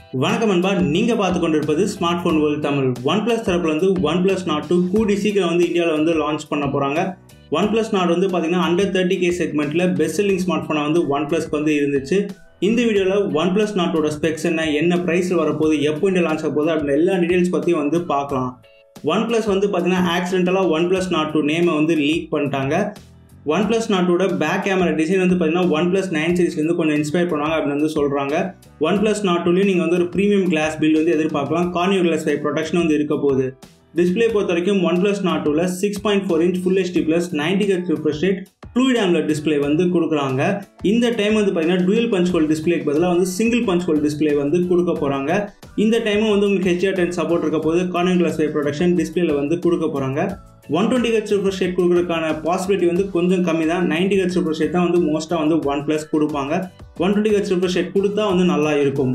வணக்கம் அன்பா நீங்கள் பார்த்து கொண்டிருப்பது smartphone world Tamil OnePlus தரப்புல வந்து ஒன் ப்ளஸ் நாட் டூ கூடி சீக்கிரம் வந்து இந்தியாவில் வந்து லான்ச் பண்ண போகிறாங்க ஒன் ப்ளஸ் நாட் வந்து பார்த்தீங்கன்னா அண்டர் தேர்ட்டி கே செக்மெண்ட்டில் பெஸ்ட் செல்லிங் ஸ்மார்ட் ஃபோனாக வந்து ஒன் ப்ளஸ்க்கு வந்து இருந்துச்சு இந்த வீடியோவில் ஒன் ப்ளஸ் நாட்டோட ஸ்பெக்ஸ் என்ன என்ன ப்ரைஸில் வரப்போகுது எப்போ இந்தியா லான்ச் ஆக போகுது அப்படின்னு எல்லா டீடைல்ஸ் பற்றியும் வந்து பார்க்கலாம் ஒன் ப்ளஸ் வந்து பார்த்தீங்கன்னா ஆக்சிடென்டலாக ஒன் ப்ளஸ் நாட் டூ நேமை வந்து லீக் பண்ணிட்டாங்க ஒன் ப்ளஸ் நாட்டோட பேக் கேமரா டிசைன் வந்து பார்த்தீங்கன்னா ஒன் ப்ளஸ் நைன் சீரிஸ்லேருந்து கொஞ்சம் இன்ஸ்பயர் பண்ணுவாங்க அப்படின்னு வந்து சொல்கிறாங்க ஒன் ப்ளஸ் நாட்டுலையும் நீங்கள் வந்து ஒரு ப்ரீமியம் கிளாஸ் பில் வந்து எதிர்பார்க்கலாம் கார்னியோ கிளாஸ் ஃபைவ் ப்ரொடக்ஷன் வந்து இருக்க போகுது டிஸ்பிளே பொறுத்த வரைக்கும் ஒன் ப்ளஸ் நாட்டூவில் six point four inch full HD plus ninety H refresh rate fluid AMOLED display வந்து கொடுக்குறாங்க இந்த டைம் வந்து பார்த்தீங்கன்னா டுவல் பஞ்ச் ஹோல் டிஸ்பிளேக்கு பதிலாக வந்து சிங்கிள் பஞ்ச் ஹோல் டிஸ்பிளே வந்து கொடுக்க போகிறாங்க இந்த டைமும் வந்து உங்களுக்கு ஹெச்ஆர் டென் சப்போர்ட் இருக்க போது கார்னியோ கிளாஸ் ஃபைவ் ப்ரொடக்ஷன் டிஸ்பிளேல வந்து கொடுக்க போகிறாங்க one twenty H refresh rate கொடுக்குறதுக்கான பாசிபிலிட்டி வந்து கொஞ்சம் கம்மி தான் நைன்டி ஹெச் ரிஃப்ரெஷ் ரேட் தான் வந்து மோஸ்ட்டாக வந்து ஒன் ப்ளஸ் கொடுப்பாங்க one twenty H refresh rate கொடுத்தா வந்து நல்லா இருக்கும்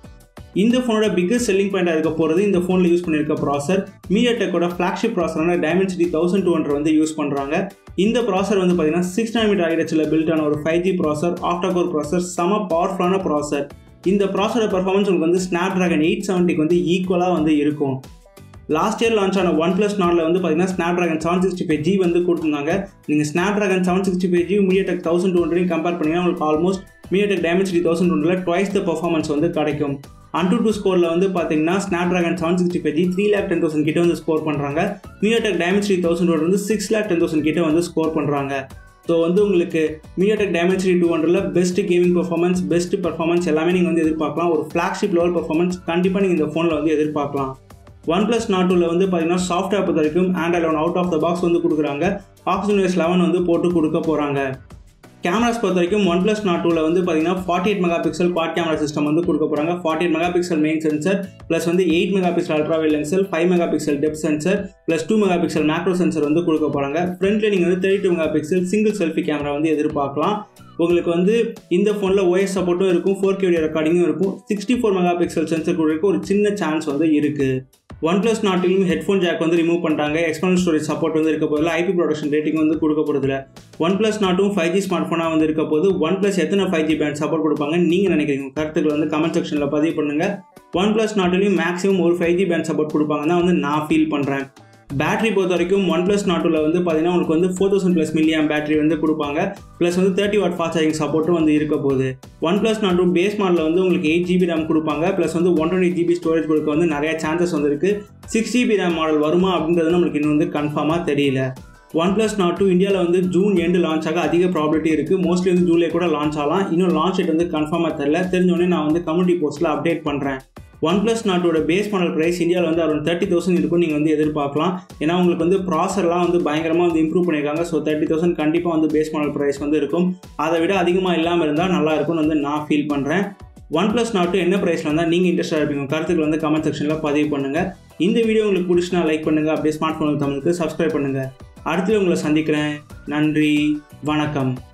இந்த ஃபோனோட பிக்கஸ்ட் செல்லிங் பாயிண்டாக இருக்க போகிறது இந்த ஃபோனில் யூஸ் பண்ணியிருக்க ப்ராசர் மீடியாடெக்கோட ஃப்ளாக்ஷிப் ப்ராசரான டைமென்சிட்டி தௌசண்ட் டூ ஹண்ட்ரட் வந்து யூஸ் பண்ணுறாங்க இந்த ப்ராசர் வந்து பார்த்தீங்கன்னா சிக்ஸ் நாமிட்டர் ஆகிடச்சில் பில்ட் ஆன ஒரு ஃபைவ் ஜி ப்ராசர் ஆஃப்டர் கோர் ப்ராசர் செம பவர்ஃபுல்லான ப்ராசர் இந்த ப்ராசரோட பர்ஃபார்மன்ஸ் உங்களுக்கு வந்து ஸ்னாப் ட்ராகன் எயிட் செவன்ட்டிக்கு வந்து ஈக்குவலாக வந்து இருக்கும் லாஸ்ட் இயர் லான்ச் ஆன ஒன் ப்ளஸ் நாட்டில் வந்து பார்த்தீங்கன்னா Snapdragon seven sixty five G வந்து கொடுத்துருந்தாங்க நீங்கள் Snapdragon seven sixty five G MediaTek thousand two ஹண்ட்ரையும் கம்பேர் பண்ணிங்கன்னா உங்களுக்கு ஆல்மோஸ்ட் மீடியாடெக் டைமென்சிட்டி தௌசண்ட் ஹண்ட்ரட்ல டுவைஸ் த பர்ஃபார்மன்ஸ் வந்து கிடைக்கும் அன் டூ டூ ஸ்கோரில் வந்து பார்த்தீங்கன்னா Snapdragon seven sixty five G three lakh ten thousand கிட்ட வந்து ஸ்கோர் பண்ணுறாங்க மீடியாடெக் டைமென்சிட்டி தௌசண்ட் வந்து சிக்ஸ் லேக் டென் தௌசண்ட் கிட்ட வந்து ஸ்கோர் பண்ணுறாங்க ஸோ வந்து உங்களுக்கு மீடியாடெக் டைமென்சிட்டி டூ ஹண்ட்ரட்ல best gaming performance best performance எல்லாமே நீங்கள் வந்து எதிர்பார்க்கலாம் ஒரு ஃப்ளாக்ஷிப் லெவல் பர்ஃபார்மன்ஸ் கண்டிப்பாக நீங்கள் இந்த ஃபோனில் வந்து எதிர்பார்க்கலாம் ஒன் ப்ளஸ் நாட்டில் வந்து பார்த்தீங்கன்னா சாஃப்ட்வேர் பொறுத்த வரைக்கும் Android eleven out of the box வந்து கொடுக்குறாங்க ஆக்சிஜன் எஸ் லெவன் வந்து போட்டு கொடுக்க போகிறாங்க கேமராஸ் பொறுத்த வரைக்கும் ஒன் ப்ளஸ் நாட் டூவில் வந்து பார்த்தீங்கன்னா forty eight megapixel quad camera system வந்து கொடுக்க போகிறாங்க forty eight megapixel main sensor plus வந்து எயிட் மெகா பிக்சல் அல்ட்ராவைல் லென்சர் five megapixel depth sensor plus two megapixel macro sensor வந்து கொடுக்க போகிறாங்க ஃப்ரண்ட்ல நீங்கள் வந்து thirty two megapixel single selfie camera வந்து எதிர்பார்க்கலாம் உங்களுக்கு வந்து இந்த ஃபோனில் ஓஎஸ் சப்போர்ட்டும் இருக்கும் ஃபோர் கே ரெக்கார்டிங்கும் இருக்கும் sixty four megapixel sensor கொடுக்க ஒரு சின்ன சான்ஸ் வந்து இருக்குது ஒன் ப்ளஸ் நாட்டிலும் ஹெட்ஃபோன் ஜாக் வந்து ரிமூவ் பண்ணிட்டாங்க எக்ஸ்டர்னல் ஸ்டோரேஜ் சப்போர்ட் வந்து இருக்க போதில் ஐபி ப்ரொடக்ஷன் ரேட்டிங் வந்து கொடுக்க போகிறதுல ஒன் ப்ளஸ் நாட்டும் ஃபைவ் ஜி ஸ்மார்ட் ஃபோனாக வந்து இருக்க போது ஒன் ப்ளஸ் எத்தனை ஃபைவ் ஜி பேண்ட் சப்போர்ட் கொடுப்பாங்க நீங்கள் நினைக்கிறீங்க கருத்துக்கள் வந்து கமெண்ட் செக்ஷனில் பதிவு பண்ணுங்கள் ஒன் ப்ளஸ் நாட்டிலையும் மேக்ஸிமம் ஒரு ஃபைவ் ஜி பேண்ட் சப்போர்ட் கொடுப்பாங்க தான் வந்து நான் ஃபீல் பண்ணுறேன் பேட்டரி பொறுத்த வரைக்கும் ஒன் ப்ளஸ் நாட்டில் வந்து பார்த்தீங்கன்னா உங்களுக்கு வந்து four thousand plus milliamp battery வந்து கொடுப்பாங்க ப்ளஸ் வந்து தேர்ட்டி வாட் ஃபாஸ்ட் சார்ஜிங் சப்போர்ட்டும் வந்து இருக்க போகுது ஒன் ப்ளஸ் நாட்டு பேஸ் மாடலில் வந்து உங்களுக்கு எயிட் ஜிபி ரேம் கொடுப்பாங்க ப்ளஸ் வந்து ஒன் டுவெண்ட்டி ஜிபி ஸ்டோரேஜ் கொடுக்க வந்து நிறைய சான்சஸ் வந்து இருக்குது சிக்ஸ் ஜிபி ரேம் மாடல் வருமா அப்படின்றது நம்மளுக்கு இன்னும் வந்து கன்ஃபார்மாக தெரியல ஒன் ப்ளஸ் நாட் டூ இந்தியாவில் வந்து ஜூன் எண்டு லான்ச் ஆக அதிக ப்ராபிலிட்டி இருக்குது மோஸ்ட்லி வந்து ஜூலை கூட லான்ச் ஆகலாம் இன்னும் லான்ச் டேட் வந்து கன்ஃபார்மாக தெரில தெரிஞ்சோடனே நான் வந்து கம்யூனிட்டி போஸ்ட்டில் அப்டேட் பண்ணுறேன் ஒன் ப்ளஸ் நாட்டோட பேஸ் மாடல் ப்ரைஸ் இந்தியாவில் வந்து அரௌண்ட் தேர்ட்டி தௌசண்ட் இருக்கும் நீங்கள் வந்து எதிர்பார்க்கலாம் ஏன்னா உங்களுக்கு வந்து ப்ராசர்லாம் வந்து பயங்கரமாக வந்து இம்ப்ரூவ் பண்ணியிருக்காங்க ஸோ தேர்ட்டி தௌசண்ட் கண்டிப்பாக வந்து பேஸ் மாடல் ப்ரைஸ் வந்து இருக்கும் அதை விட அதிகமாக இல்லாமல் இருந்தால் நல்லா இருக்கும்னு வந்து நான் ஃபீல் பண்ணுறேன் ஒன் ப்ளஸ் நாட்டு என்ன ப்ரைஸில் இருந்தால் நீங்கள் இன்ட்ரெஸ்டாக இருப்பீங்க கருத்துக்கள் வந்து கமெண்ட் செக்ஷனில் பதிவு பண்ணுங்கள் இந்த வீடியோ உங்களுக்கு பிடிச்சினா லைக் பண்ணுங்கள் அப்படியே ஸ்மார்ட் ஃபோன் தமிழுக்கு சப்ஸ்கிரைப் பண்ணுங்கள் அடுத்து உங்களை சந்திக்கிறேன் நன்றி வணக்கம்